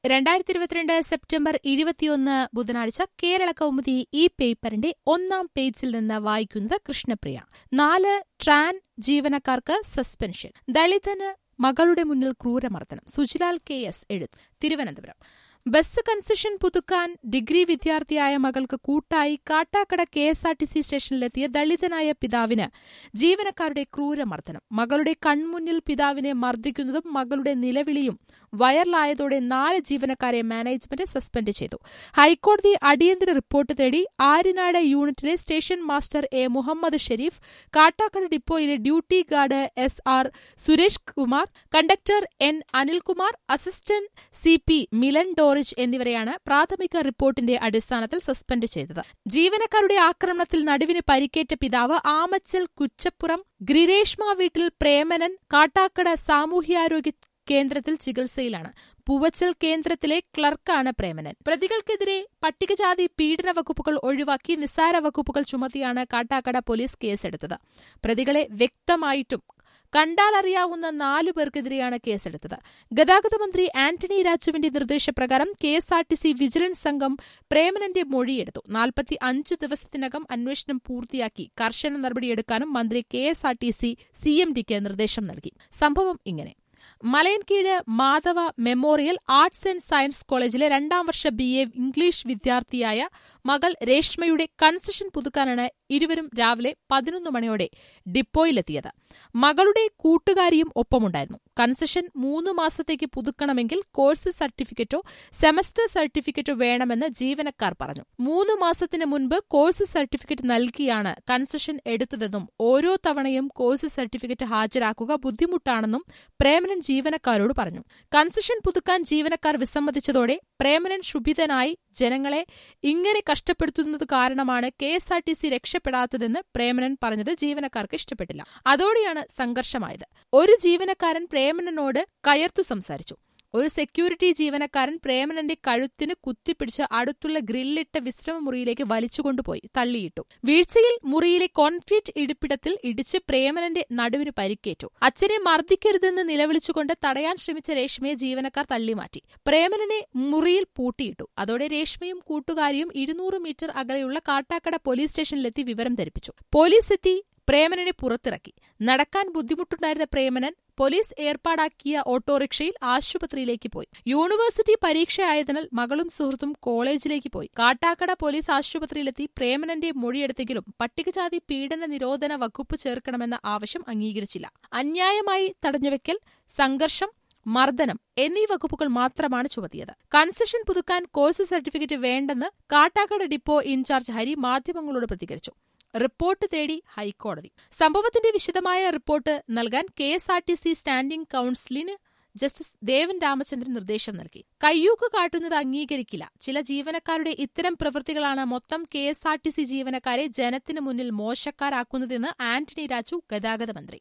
രണ്ടായിരത്തി ഇരുപത്തിരണ്ട് സെപ്റ്റംബർ ഇരുപത്തിയൊന്ന് ബുധനാഴ്ച കേരള കൗമുദി ഈ പേപ്പറിന്റെ ഒന്നാം പേജിൽ നിന്ന് വായിക്കുന്നത് കൃഷ്ണപ്രിയ നാല് ട്രാൻ ജീവനക്കാർക്ക് സസ്പെൻഷൻ ദളിതന് മകളുടെ മുന്നിൽ ക്രൂരമർദ്ദനം സുജിലാൽ കെ എസ് എഴുത്ത് തിരുവനന്തപുരം ബസ് കൺസെഷൻ പുതുക്കാൻ ഡിഗ്രി വിദ്യാർത്ഥിയായ മകൾക്ക് കൂട്ടായി Kattakkada K S R T C സ്റ്റേഷനിലെത്തിയ ദളിതനായ പിതാവിന് ജീവനക്കാരുടെ ക്രൂരമർദ്ദനം മകളുടെ കൺമുന്നിൽ പിതാവിനെ മർദ്ദിക്കുന്നതും മകളുടെ നിലവിളിയും വൈറലായതോടെ നാല് ജീവനക്കാരെ മാനേജ്മെന്റ് സസ്പെൻഡ് ചെയ്തു ഹൈക്കോടതി അടിയന്തര റിപ്പോർട്ട് തേടി ആര്യനാട് യൂണിറ്റിലെ station master A Muhammad Sharif Kattakkada ഡിപ്പോയിലെ duty guard S R Suresh Kumar conductor N Anilkumar assistant C P Milan Dorich എന്നിവരെയാണ് പ്രാഥമിക റിപ്പോർട്ടിന്റെ അടിസ്ഥാനത്തിൽ സസ്പെൻഡ് ചെയ്തത് ജീവനക്കാരുടെ ആക്രമണത്തിൽ നടുവിന് പരിക്കേറ്റ പിതാവ് ആമച്ചൽ കുച്ചപ്പുറം ഗ്രിരേഷ്മ വീട്ടിൽ പ്രേമനൻ കാട്ടാക്കട സാമൂഹ്യാരോഗ്യ കേന്ദ്രത്തിൽ ചികിത്സയിലാണ് പൂവച്ചൽ കേന്ദ്രത്തിലെ ക്ലർക്കാണ് പ്രേമനൻ പ്രതികൾക്കെതിരെ പട്ടികജാതി പീഡന വകുപ്പുകൾ ഒഴിവാക്കി നിസ്സാര വകുപ്പുകൾ ചുമത്തിയാണ് കാട്ടാക്കട പോലീസ് കേസെടുത്തത് പ്രതികളെ വ്യക്തമായിട്ടും കണ്ടാലറിയാവുന്ന നാലു പേർക്കെതിരെയാണ് കേസെടുത്തത് ഗതാഗത മന്ത്രി ആന്റണി രാജുവിന്റെ നിർദ്ദേശപ്രകാരം K S R T C vigilance സംഘം പ്രേമനന്റെ മൊഴിയെടുത്തു നാൽപ്പത്തി അഞ്ച് ദിവസത്തിനകം അന്വേഷണം പൂർത്തിയാക്കി കർശന നടപടിയെടുക്കാനും മന്ത്രി K S R T C C M ഡിക്ക് നിർദ്ദേശം നൽകി സംഭവം ഇങ്ങനെ Malayinkeezhu Madhava memorial arts and science കോളേജിലെ രണ്ടാം വർഷ ബി എ ഇംഗ്ലീഷ് വിദ്യാർത്ഥിയായ മകൾ രേഷ്മയുടെ കൺസെഷൻ പുതുക്കാനാണ് ഇരുവരും രാവിലെ പതിനൊന്ന് മണിയോടെ ഡിപ്പോയിലെത്തിയത് മകളുടെ കൂട്ടുകാരിയും ഒപ്പമുണ്ടായിരുന്നു കൺസെഷൻ മൂന്ന് മാസത്തേക്ക് പുതുക്കണമെങ്കിൽ കോഴ്സ് സർട്ടിഫിക്കറ്റോ സെമസ്റ്റർ സർട്ടിഫിക്കറ്റോ വേണമെന്ന് ജീവനക്കാർ പറഞ്ഞു മൂന്ന് മാസത്തിന് മുൻപ് കോഴ്സ് സർട്ടിഫിക്കറ്റ് നൽകിയാണ് കൺസെഷൻ എടുത്തതെന്നും ഓരോ തവണയും കോഴ്സ് സർട്ടിഫിക്കറ്റ് ഹാജരാക്കുക ബുദ്ധിമുട്ടാണെന്നും പ്രേമനൻ ജീവനക്കാരോട് പറഞ്ഞു കൺസെഷൻ പുതുക്കാൻ ജീവനക്കാർ വിസമ്മതിച്ചതോടെ പ്രേമനൻ ക്ഷുഭിതനായി ജനങ്ങളെ ഇങ്ങനെ കഷ്ടപ്പെടുത്തുന്നത് കാരണമാണ് K S R T C രക്ഷപ്പെടാത്തതെന്ന് പ്രേമനൻ പറഞ്ഞത് ജീവനക്കാർക്ക് ഇഷ്ടപ്പെട്ടില്ല അതോടെയാണ് സംഘർഷമായത് ഒരു ജീവനക്കാരൻ പ്രേമനനോട് കയർത്തു സംസാരിച്ചു ഒരു സെക്യൂരിറ്റി ജീവനക്കാരൻ പ്രേമനന്റെ കഴുത്തിന് കുത്തിപ്പിടിച്ച് അടുത്തുള്ള ഗ്രില്ലിട്ട വിശ്രമമുറിയിലേക്ക് വലിച്ചുകൊണ്ടുപോയി തള്ളിയിട്ടു വീഴ്ചയിൽ മുറിയിലെ കോൺക്രീറ്റ് ഇടിപ്പിടത്തിൽ ഇടിച്ച് പ്രേമനന്റെ നടുവിന് പരിക്കേറ്റു അച്ഛനെ മർദ്ദിക്കരുതെന്ന് നിലവിളിച്ചുകൊണ്ട് തടയാൻ ശ്രമിച്ച രേഷ്മയെ ജീവനക്കാർ തള്ളിമാറ്റി പ്രേമനനെ മുറിയിൽ പൂട്ടിയിട്ടു അതോടെ രേഷ്മയും കൂട്ടുകാരിയും ഇരുന്നൂറ് മീറ്റർ അകലെയുള്ള കാട്ടാക്കട പോലീസ് സ്റ്റേഷനിലെത്തി വിവരം ധരിപ്പിച്ചു പോലീസ് എത്തി പ്രേമനനെ പുറത്തിറക്കി നടക്കാൻ ബുദ്ധിമുട്ടുണ്ടായിരുന്ന പ്രേമനൻ പോലീസ് ഏർപ്പാടാക്കിയ ഓട്ടോറിക്ഷയിൽ ആശുപത്രിയിലേക്ക് പോയി യൂണിവേഴ്സിറ്റി പരീക്ഷയായതിനാൽ മകളും സുഹൃത്തും കോളേജിലേക്ക് പോയി കാട്ടാക്കട പോലീസ് ആശുപത്രിയിലെത്തി പ്രേമനന്റെ മൊഴിയെടുത്തെങ്കിലും പട്ടികജാതി പീഡന നിരോധന വകുപ്പ് ചേർക്കണമെന്ന ആവശ്യം അംഗീകരിച്ചില്ല അന്യായമായി തടഞ്ഞുവെക്കൽ സംഘർഷം മർദ്ദനം എന്നീ വകുപ്പുകൾ മാത്രമാണ് ചുമത്തിയത് കൺസെഷൻ പുതുക്കാൻ കോഴ്സ് സർട്ടിഫിക്കറ്റ് വേണ്ടെന്ന് കാട്ടാക്കട ഡിപ്പോ ഇൻചാർജ് ഹരി മാധ്യമങ്ങളോട് പ്രതികരിച്ചു റിപ്പോർട്ട് തേടി ഹൈക്കോടതി സംഭവത്തിന്റെ വിശദമായ റിപ്പോർട്ട് നൽകാൻ K S R T C standing കൌൺസിലിന് ജസ്റ്റിസ് ദേവൻ രാമചന്ദ്രൻ നിർദ്ദേശം നൽകി കയ്യൂക്ക് കാട്ടുന്നത് അംഗീകരിക്കില്ല ചില ജീവനക്കാരുടെ ഇത്തരം പ്രവൃത്തികളാണ് മൊത്തം K S R T C ജീവനക്കാരെ ജനത്തിനു മുന്നിൽ മോശക്കാരാക്കുന്നതെന്ന് ആന്റണി രാജു ഗതാഗത മന്ത്രി